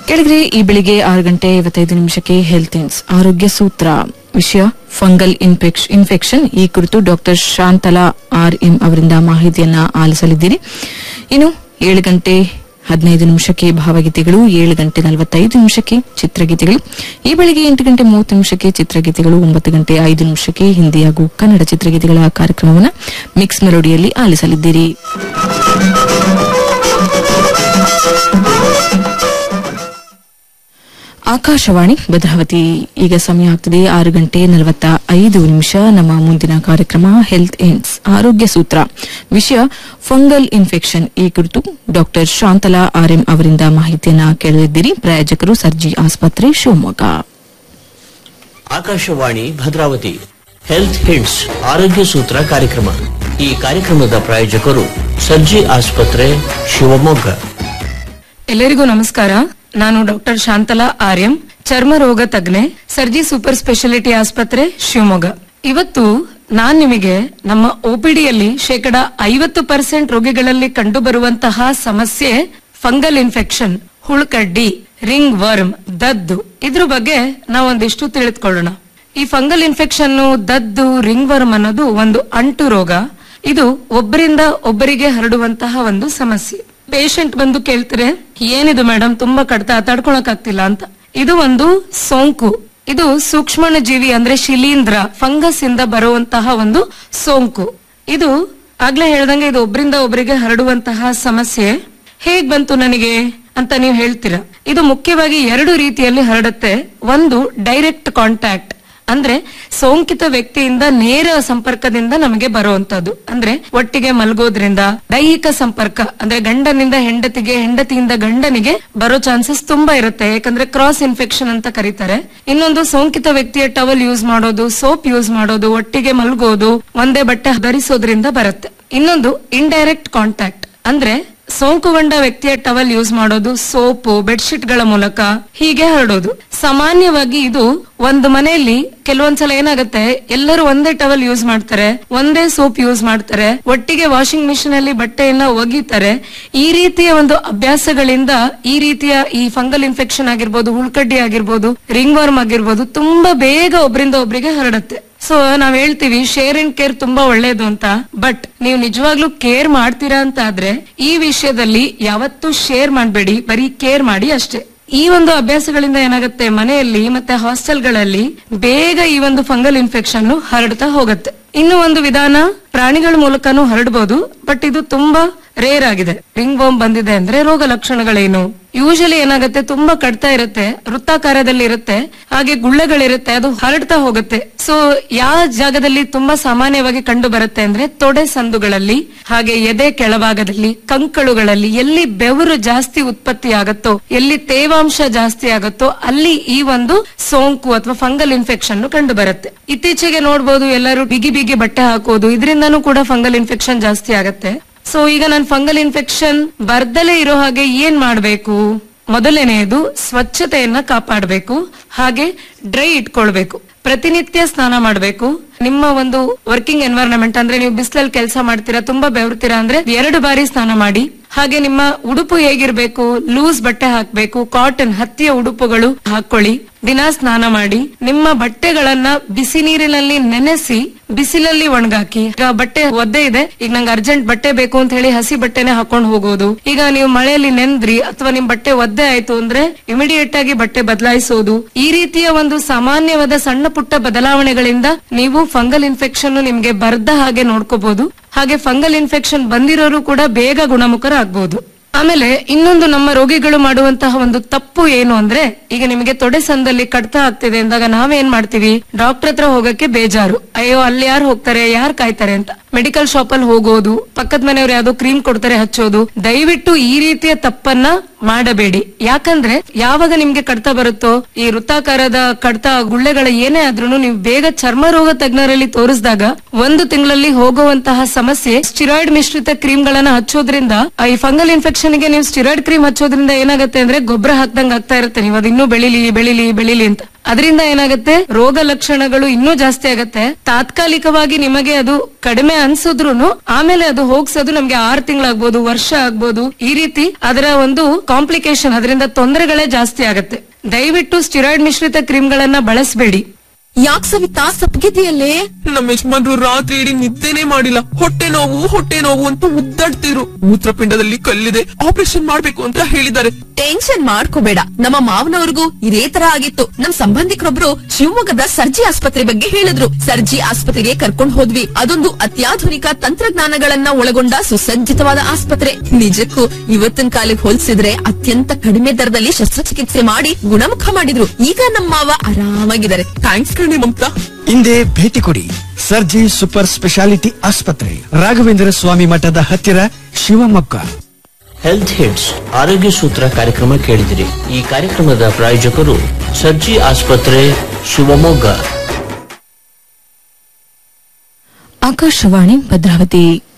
ಕೆಳಗರೆ ಈ ಬೆಳಿಗ್ಗೆ ಆರು ಗಂಟೆ ಐವತ್ತೈದು ನಿಮಿಷಕ್ಕೆ ಹೆಲ್ತ್ ಇನ್ಸ್ ಆರೋಗ್ಯ ಸೂತ್ರ ವಿಷಯ ಫಂಗಲ್ ಇನ್ಫೆಕ್ಷ ಇನ್ಫೆಕ್ಷನ್ ಈ ಕುರಿತು ಡಾಕ್ಟರ್ ಶಾಂತಲಾ ಆರ್ ಎಂ ಅವರಿಂದ ಮಾಹಿತಿಯನ್ನ ಆಲಿಸಲಿದ್ದೀರಿ ಇನ್ನು ಏಳು ಗಂಟೆ ಹದಿನೈದು ನಿಮಿಷಕ್ಕೆ ಭಾವಗೀತೆಗಳು ಏಳು ಗಂಟೆ ನಲವತ್ತೈದು ನಿಮಿಷಕ್ಕೆ ಚಿತ್ರಗೀತೆಗಳು ಈ ಬೆಳಿಗ್ಗೆ ಎಂಟು ಗಂಟೆ ಮೂವತ್ತು ನಿಮಿಷಕ್ಕೆ ಚಿತ್ರಗೀತೆಗಳು ಒಂಬತ್ತು ಗಂಟೆ ಐದು ನಿಮಿಷಕ್ಕೆ ಹಿಂದಿ ಹಾಗೂ ಕನ್ನಡ ಚಿತ್ರಗೀತೆಗಳ ಕಾರ್ಯಕ್ರಮವನ್ನು ಮಿಕ್ಸ್ ಮೆಲೋಡಿಯಲ್ಲಿ ಆಲಿಸಲಿದ್ದೀರಿ ಆಕಾಶವಾಣಿ ಭದ್ರಾವತಿ ಈಗ ಸಮಯ ಆಗ್ತದೆ ಆರು ಗಂಟೆ ನಲವತ್ತ ಐದು ನಿಮಿಷ ನಮ್ಮ ಮುಂದಿನ ಕಾರ್ಯಕ್ರಮ ಹೆಲ್ತ್ ಏನ್ಸ್ ಆರೋಗ್ಯ ಸೂತ್ರ ವಿಷಯ ಫಂಗಲ್ ಇನ್ಫೆಕ್ಷನ್ ಈ ಕುರಿತು ಡಾಕ್ಟರ್ ಶಾಂತಲಾ ಆರ್ಎಂ ಅವರಿಂದ ಮಾಹಿತಿಯನ್ನ ಕೇಳಲಿದ್ದೀರಿ ಪ್ರಾಯೋಜಕರು ಸರ್ಜಿ ಆಸ್ಪತ್ರೆ ಶಿವಮೊಗ್ಗ ಆಕಾಶವಾಣಿ ಭದ್ರಾವತಿ ಹೆಲ್ತ್ ಹಿಂಟ್ಸ್ ಆರೋಗ್ಯ ಸೂತ್ರ ಕಾರ್ಯಕ್ರಮ ಈ ಕಾರ್ಯಕ್ರಮದ ಪ್ರಾಯೋಜಕರು ಸರ್ಜಿ ಆಸ್ಪತ್ರೆ ಶಿವಮೊಗ್ಗ ಎಲ್ಲರಿಗೂ ನಮಸ್ಕಾರ ನಾನು ಡಾಕ್ಟರ್ ಶಾಂತಲಾ ಆರ್ಯಂ ಚರ್ಮ ರೋಗ ತಜ್ಞೆ ಸರ್ಜಿ ಸೂಪರ್ ಸ್ಪೆಷಾಲಿಟಿ ಆಸ್ಪತ್ರೆ ಶಿವಮೊಗ್ಗ ಇವತ್ತು ನಾನ್ ನಿಮಗೆ ನಮ್ಮ ಒಪಿಡಿಯಲ್ಲಿ ಶೇಕಡ ಐವತ್ತು ಪರ್ಸೆಂಟ್ ರೋಗಿಗಳಲ್ಲಿ ಕಂಡುಬರುವಂತಹ ಸಮಸ್ಯೆ ಫಂಗಲ್ ಇನ್ಫೆಕ್ಷನ್ ಹುಳ್ಕಡ್ಡಿ ರಿಂಗ್ ವರ್ಮ್ ದದ್ದು ಇದ್ರ ಬಗ್ಗೆ ನಾವೊಂದಿಷ್ಟು ತಿಳಿದುಕೊಳ್ಳೋಣ ಈ ಫಂಗಲ್ ಇನ್ಫೆಕ್ಷನ್ ದದ್ದು ರಿಂಗ್ ವರ್ಮ್ ಅನ್ನೋದು ಒಂದು ಅಂಟು ರೋಗ ಇದು ಒಬ್ಬರಿಂದ ಒಬ್ಬರಿಗೆ ಹರಡುವಂತಹ ಒಂದು ಸಮಸ್ಯೆ ಪೇಷಂಟ್ ಬಂದು ಕೇಳ್ತಾರೆ ಏನಿದು ಮೇಡಮ್ ತುಂಬಾ ಕಡ್ತ ತಡ್ಕೊಳಕ್ ಆಗ್ತಿಲ್ಲ ಅಂತ ಇದು ಒಂದು ಸೋಂಕು ಇದು ಸೂಕ್ಷ್ಮಾಣು ಜೀವಿ ಅಂದ್ರೆ ಶಿಲೀಂಧ್ರ ಫಂಗಸ್ ಇಂದ ಬರುವಂತಹ ಒಂದು ಸೋಂಕು ಇದು ಆಗ್ಲೇ ಹೇಳ್ದಂಗೆ ಇದು ಒಬ್ರಿಂದ ಒಬ್ಬರಿಗೆ ಹರಡುವಂತಹ ಸಮಸ್ಯೆ ಹೇಗ್ ಬಂತು ನನಗೆ ಅಂತ ನೀವು ಹೇಳ್ತೀರಾ ಇದು ಮುಖ್ಯವಾಗಿ ಎರಡು ರೀತಿಯಲ್ಲಿ ಹರಡುತ್ತೆ ಒಂದು ಡೈರೆಕ್ಟ್ ಕಾಂಟ್ಯಾಕ್ಟ್ ಅಂದ್ರೆ ಸೋಂಕಿತ ವ್ಯಕ್ತಿಯಿಂದ ನೇರ ಸಂಪರ್ಕದಿಂದ ನಮಗೆ ಬರುವಂತದ್ದು ಅಂದ್ರೆ ಒಟ್ಟಿಗೆ ಮಲಗೋದ್ರಿಂದ ದೈಹಿಕ ಸಂಪರ್ಕ ಅಂದ್ರೆ ಗಂಡನಿಂದ ಹೆಂಡತಿಗೆ ಹೆಂಡತಿಯಿಂದ ಗಂಡನಿಗೆ ಬರೋ ಚಾನ್ಸಸ್ ತುಂಬಾ ಇರುತ್ತೆ ಯಾಕಂದ್ರೆ ಕ್ರಾಸ್ ಇನ್ಫೆಕ್ಷನ್ ಅಂತ ಕರೀತಾರೆ ಇನ್ನೊಂದು ಸೋಂಕಿತ ವ್ಯಕ್ತಿಯ ಟವಲ್ ಯೂಸ್ ಮಾಡೋದು ಸೋಪ್ ಯೂಸ್ ಮಾಡೋದು ಒಟ್ಟಿಗೆ ಮಲಗೋದು ಒಂದೇ ಬಟ್ಟೆ ಧರಿಸೋದ್ರಿಂದ ಬರುತ್ತೆ ಇನ್ನೊಂದು ಇಂಡೈರೆಕ್ಟ್ ಕಾಂಟ್ಯಾಕ್ಟ್ ಅಂದ್ರೆ ಸೋಂಕುಗೊಂಡ ವ್ಯಕ್ತಿಯ ಟವಲ್ ಯೂಸ್ ಮಾಡೋದು ಸೋಪು ಬೆಡ್ಶೀಟ್ ಗಳ ಮೂಲಕ ಹೀಗೆ ಹರಡೋದು ಸಾಮಾನ್ಯವಾಗಿ ಇದು ಒಂದು ಮನೆಯಲ್ಲಿ ಕೆಲವೊಂದ್ಸಲ ಏನಾಗುತ್ತೆ ಎಲ್ಲರೂ ಒಂದೇ ಟವಲ್ ಯೂಸ್ ಮಾಡ್ತಾರೆ ಒಂದೇ ಸೋಪ್ ಯೂಸ್ ಮಾಡ್ತಾರೆ ಒಟ್ಟಿಗೆ ವಾಷಿಂಗ್ ಮಿಷಿನ್ ಅಲ್ಲಿ ಬಟ್ಟೆಯನ್ನ ಒಗಿತಾರೆ ಈ ರೀತಿಯ ಒಂದು ಅಭ್ಯಾಸಗಳಿಂದ ಈ ರೀತಿಯ ಈ ಫಂಗಲ್ ಇನ್ಫೆಕ್ಷನ್ ಆಗಿರ್ಬೋದು ಹುಳ್ಕಡ್ಡಿ ಆಗಿರ್ಬೋದು ರಿಂಗ್ ವರ್ಮ್ ಆಗಿರ್ಬೋದು ತುಂಬಾ ಬೇಗ ಒಬ್ರಿಂದ ಒಬ್ರಿಗೆ ಹರಡುತ್ತೆ ಸೊ ನಾವ್ ಹೇಳ್ತೀವಿ ಶೇರ್ ಅಂಡ್ ಕೇರ್ ತುಂಬಾ ಒಳ್ಳೇದು ಅಂತ ಬಟ್ ನೀವು ನಿಜವಾಗ್ಲೂ ಕೇರ್ ಮಾಡ್ತೀರಾ ಅಂತ ಆದ್ರೆ ಈ ವಿಷಯದಲ್ಲಿ ಯಾವತ್ತೂ ಶೇರ್ ಮಾಡಬೇಡಿ ಬರೀ ಕೇರ್ ಮಾಡಿ ಅಷ್ಟೇ ಈ ಒಂದು ಅಭ್ಯಾಸಗಳಿಂದ ಏನಾಗುತ್ತೆ ಮನೆಯಲ್ಲಿ ಮತ್ತೆ ಹಾಸ್ಟೆಲ್ಗಳಲ್ಲಿ ಬೇಗ ಈ ಒಂದು ಫಂಗಲ್ ಇನ್ಫೆಕ್ಷನ್ ಹರಡ್ತಾ ಹೋಗುತ್ತೆ ಇನ್ನು ಒಂದು ವಿಧಾನ ಪ್ರಾಣಿಗಳ ಮೂಲಕನೂ ಹರಡಬಹುದು ಬಟ್ ಇದು ತುಂಬಾ ರೇರ್ ಆಗಿದೆ ರಿಂಗ್ ಬಾಂಬ್ ಬಂದಿದೆ ಅಂದ್ರೆ ರೋಗ ಲಕ್ಷಣಗಳೇನು ಯೂಶಲಿ ಏನಾಗುತ್ತೆ ತುಂಬಾ ಕಟ್ತಾ ಇರುತ್ತೆ ವೃತ್ತಾಕಾರದಲ್ಲಿ ಇರುತ್ತೆ ಹಾಗೆ ಗುಳ್ಳೆಗಳಿರುತ್ತೆ ಅದು ಹರಡ್ತಾ ಹೋಗುತ್ತೆ ಸೊ ಯಾವ ಜಾಗದಲ್ಲಿ ತುಂಬಾ ಸಾಮಾನ್ಯವಾಗಿ ಕಂಡು ಬರುತ್ತೆ ಅಂದ್ರೆ ತೊಡೆ ಸಂದುಗಳಲ್ಲಿ ಹಾಗೆ ಎದೆ ಕೆಳಭಾಗದಲ್ಲಿ ಕಂಕಳುಗಳಲ್ಲಿ ಎಲ್ಲಿ ಬೆವರು ಜಾಸ್ತಿ ಉತ್ಪತ್ತಿ ಆಗುತ್ತೋ ಎಲ್ಲಿ ತೇವಾಂಶ ಜಾಸ್ತಿ ಆಗುತ್ತೋ ಅಲ್ಲಿ ಈ ಒಂದು ಸೋಂಕು ಅಥವಾ ಫಂಗಲ್ ಇನ್ಫೆಕ್ಷನ್ ಕಂಡು ಬರುತ್ತೆ ಇತ್ತೀಚೆಗೆ ನೋಡ್ಬೋದು ಎಲ್ಲರೂ ಬಿಗಿ ಬಿಗಿ ಬಟ್ಟೆ ಹಾಕೋದು ಇದರಿಂದನೂ ಕೂಡ ಫಂಗಲ್ ಇನ್ಫೆಕ್ಷನ್ ಜಾಸ್ತಿ ಆಗತ್ತೆ ಸೊ ಈಗ ನಾನು ಫಂಗಲ್ ಇನ್ಫೆಕ್ಷನ್ ಬರ್ದಲೇ ಇರೋ ಹಾಗೆ ಏನ್ ಮಾಡ್ಬೇಕು ಮೊದಲನೆಯದು ಸ್ವಚ್ಛತೆಯನ್ನ ಕಾಪಾಡಬೇಕು ಹಾಗೆ ಡ್ರೈ ಇಟ್ಕೊಳ್ಬೇಕು ಪ್ರತಿನಿತ್ಯ ಸ್ನಾನ ಮಾಡಬೇಕು ನಿಮ್ಮ ಒಂದು ವರ್ಕಿಂಗ್ ಎನ್ವೈರನ್ಮೆಂಟ್ ಅಂದ್ರೆ ನೀವು ಬಿಸಿಲಲ್ಲಿ ಕೆಲಸ ಮಾಡ್ತೀರಾ ತುಂಬಾ ಬೆವರ್ತೀರಾ ಅಂದ್ರೆ ಎರಡು ಬಾರಿ ಸ್ನಾನ ಮಾಡಿ ಹಾಗೆ ನಿಮ್ಮ ಉಡುಪು ಹೇಗಿರ್ಬೇಕು ಲೂಸ್ ಬಟ್ಟೆ ಹಾಕ್ಬೇಕು ಕಾಟನ್ ಹತ್ತಿಯ ಉಡುಪುಗಳು ಹಾಕೊಳ್ಳಿ ದಿನ ಸ್ನಾನ ಮಾಡಿ ನಿಮ್ಮ ಬಟ್ಟೆಗಳನ್ನ ಬಿಸಿ ನೀರಿನಲ್ಲಿ ನೆನೆಸಿ ಬಿಸಿಲಲ್ಲಿ ಒಣಗಾಕಿ ಈಗ ಬಟ್ಟೆ ಒದ್ದೆ ಇದೆ ಈಗ ನಂಗೆ ಅರ್ಜೆಂಟ್ ಬಟ್ಟೆ ಬೇಕು ಅಂತ ಹೇಳಿ ಹಸಿ ಬಟ್ಟೆನೆ ಹಾಕೊಂಡು ಹೋಗೋದು ಈಗ ನೀವು ಮಳೆಯಲ್ಲಿ ನೆಂದ್ರಿ ಅಥವಾ ನಿಮ್ ಬಟ್ಟೆ ಒದ್ದೆ ಆಯ್ತು ಅಂದ್ರೆ ಇಮಿಡಿಯೇಟ್ ಆಗಿ ಬಟ್ಟೆ ಬದಲಾಯಿಸೋದು ಈ ರೀತಿಯ ಒಂದು ಸಾಮಾನ್ಯವಾದ ಸಣ್ಣ ಪುಟ್ಟ ಬದಲಾವಣೆಗಳಿಂದ ನೀವು ಫಂಗಲ್ ಇನ್ಫೆಕ್ಷನ್ ನಿಮ್ಗೆ ಬರ್ದ ಹಾಗೆ ನೋಡ್ಕೋಬಹುದು ಹಾಗೆ ಫಂಗಲ್ ಇನ್ಫೆಕ್ಷನ್ ಬಂದಿರೋರು ಕೂಡ ಬೇಗ ಗುಣಮುಖರಾಗಬಹುದು ಆಮೇಲೆ ಇನ್ನೊಂದು ನಮ್ಮ ರೋಗಿಗಳು ಮಾಡುವಂತಹ ಒಂದು ತಪ್ಪು ಏನು ಅಂದ್ರೆ ಈಗ ನಿಮಗೆ ತೊಡೆ ಸಂದಲ್ಲಿ ಕಡ್ತ ಆಗ್ತಿದೆ ಅಂದಾಗ ನಾವೇನ್ ಮಾಡ್ತೀವಿ ಡಾಕ್ಟರ್ ಹತ್ರ ಹೋಗಕ್ಕೆ ಬೇಜಾರು ಅಯ್ಯೋ ಅಲ್ಲಿ ಯಾರು ಹೋಗ್ತಾರೆ ಯಾರು ಕಾಯ್ತಾರೆ ಅಂತ ಮೆಡಿಕಲ್ ಶಾಪ್ ಅಲ್ಲಿ ಹೋಗೋದು ಪಕ್ಕದ ಮನೆಯವ್ರು ಯಾವ್ದೋ ಕ್ರೀಮ್ ಕೊಡ್ತಾರೆ ಹಚ್ಚೋದು ದಯವಿಟ್ಟು ಈ ರೀತಿಯ ತಪ್ಪನ್ನ ಮಾಡಬೇಡಿ ಯಾಕಂದ್ರೆ ಯಾವಾಗ ನಿಮ್ಗೆ ಕಡ್ತ ಬರುತ್ತೋ ಈ ವೃತ್ತಾಕಾರದ ಕಡ್ತ ಗುಳ್ಳೆಗಳ ಏನೇ ಆದ್ರೂ ನೀವು ಬೇಗ ಚರ್ಮ ರೋಗ ತಜ್ಞರಲ್ಲಿ ತೋರಿಸಿದಾಗ ಒಂದು ತಿಂಗಳಲ್ಲಿ ಹೋಗುವಂತಹ ಸಮಸ್ಯೆ ಸ್ಟಿರಾಯ್ಡ್ ಮಿಶ್ರಿತ ಕ್ರೀಮ್ ಗಳನ್ನ ಹಚ್ಚೋದ್ರಿಂದ ಆ ಈ ಫಂಗಲ್ ಇನ್ಫೆಕ್ಷನ್ ಗೆ ನೀವು ಸ್ಟಿರಾಯ್ಡ್ ಕ್ರೀಮ್ ಹಚ್ಚೋದ್ರಿಂದ ಏನಾಗುತ್ತೆ ಅಂದ್ರೆ ಗೊಬ್ಬರ ಹಾಕ್ದಂಗ್ ಆಗ್ತಾ ಇರುತ್ತೆ ನೀವು ಅದು ಇನ್ನೂ ಬೆಳಿಲಿ ಬೆಳಿಲಿ ಬೆಳಿಲಿ ಅಂತ ಅದರಿಂದ ಏನಾಗುತ್ತೆ ರೋಗ ಲಕ್ಷಣಗಳು ಇನ್ನೂ ಜಾಸ್ತಿ ಆಗತ್ತೆ ತಾತ್ಕಾಲಿಕವಾಗಿ ನಿಮಗೆ ಅದು ಕಡಿಮೆ ಅನ್ಸಿದ್ರು ಆಮೇಲೆ ಅದು ಹೋಗ್ಸೋದು ನಮ್ಗೆ ಆರು ತಿಂಗಳಾಗ್ಬೋದು ವರ್ಷ ಆಗ್ಬೋದು ಈ ರೀತಿ ಅದರ ಒಂದು ಕಾಂಪ್ಲಿಕೇಶನ್ ಅದರಿಂದ ತೊಂದರೆಗಳೇ ಜಾಸ್ತಿ ಆಗತ್ತೆ ದಯವಿಟ್ಟು ಸ್ಟಿರಾಯ್ಡ್ ಮಿಶ್ರಿತ ಕ್ರೀಮ್ಗಳನ್ನ ಬಳಸಬೇಡಿ ಯಾಕ್ ಸವಿತಾ ಸಪ್ಗಿದೆಯಲ್ಲೇ ನಮ್ಮ ಯಜಮಾನ್ರು ರಾತ್ರಿ ಇಡೀ ನಿದ್ದೆನೆ ಮಾಡಿಲ್ಲ ಹೊಟ್ಟೆ ನೋವು ಹೊಟ್ಟೆ ನೋವು ಅಂತ ಮುದ್ದಾಡ್ತಿರು ಮೂತ್ರಪಿಂಡದಲ್ಲಿ ಕಲ್ಲಿದೆ ಆಪರೇಷನ್ ಮಾಡ್ಬೇಕು ಅಂತ ಹೇಳಿದ್ದಾರೆ ಟೆನ್ಷನ್ ಮಾಡ್ಕೋಬೇಡ ನಮ್ಮ ಮಾವನವ್ರಿಗೂ ಇದೇ ತರ ಆಗಿತ್ತು ನಮ್ ಸಂಬಂಧಿಕರೊಬ್ರು ಶಿವಮೊಗ್ಗದ ಸರ್ಜಿ ಆಸ್ಪತ್ರೆ ಬಗ್ಗೆ ಹೇಳಿದ್ರು ಸರ್ಜಿ ಆಸ್ಪತ್ರೆಗೆ ಕರ್ಕೊಂಡ್ ಹೋದ್ವಿ ಅದೊಂದು ಅತ್ಯಾಧುನಿಕ ತಂತ್ರಜ್ಞಾನಗಳನ್ನ ಒಳಗೊಂಡ ಸುಸಜ್ಜಿತವಾದ ಆಸ್ಪತ್ರೆ ನಿಜಕ್ಕೂ ಇವತ್ತಿನ ಕಾಲಕ್ಕೆ ಹೋಲಿಸಿದ್ರೆ ಅತ್ಯಂತ ಕಡಿಮೆ ದರದಲ್ಲಿ ಶಸ್ತ್ರಚಿಕಿತ್ಸೆ ಮಾಡಿ ಗುಣಮುಖ ಮಾಡಿದ್ರು ಈಗ ನಮ್ಮ ಮಾವ ಆರಾಮಾಗಿದ್ದಾರೆ ಥ್ಯಾಂಕ್ಸ್ ಕಣೆ ಮಮತಾ ಹಿಂದೆ ಭೇಟಿ ಕೊಡಿ ಸರ್ಜಿ ಸೂಪರ್ ಸ್ಪೆಷಾಲಿಟಿ ಆಸ್ಪತ್ರೆ ರಾಘವೇಂದ್ರ ಸ್ವಾಮಿ ಮಠದ ಹತ್ತಿರ ಶಿವಮೊಗ್ಗ ಹೆಲ್ತ್ ಹಿಟ್ಸ್ ಆರೋಗ್ಯ ಸೂತ್ರ ಕಾರ್ಯಕ್ರಮ ಕೇಳಿದಿರಿ ಈ ಕಾರ್ಯಕ್ರಮದ ಪ್ರಾಯೋಜಕರು ಸರ್ಜಿ ಆಸ್ಪತ್ರೆ ಶಿವಮೊಗ್ಗ ಆಕಾಶವಾಣಿ ಭದ್ರಾವತಿ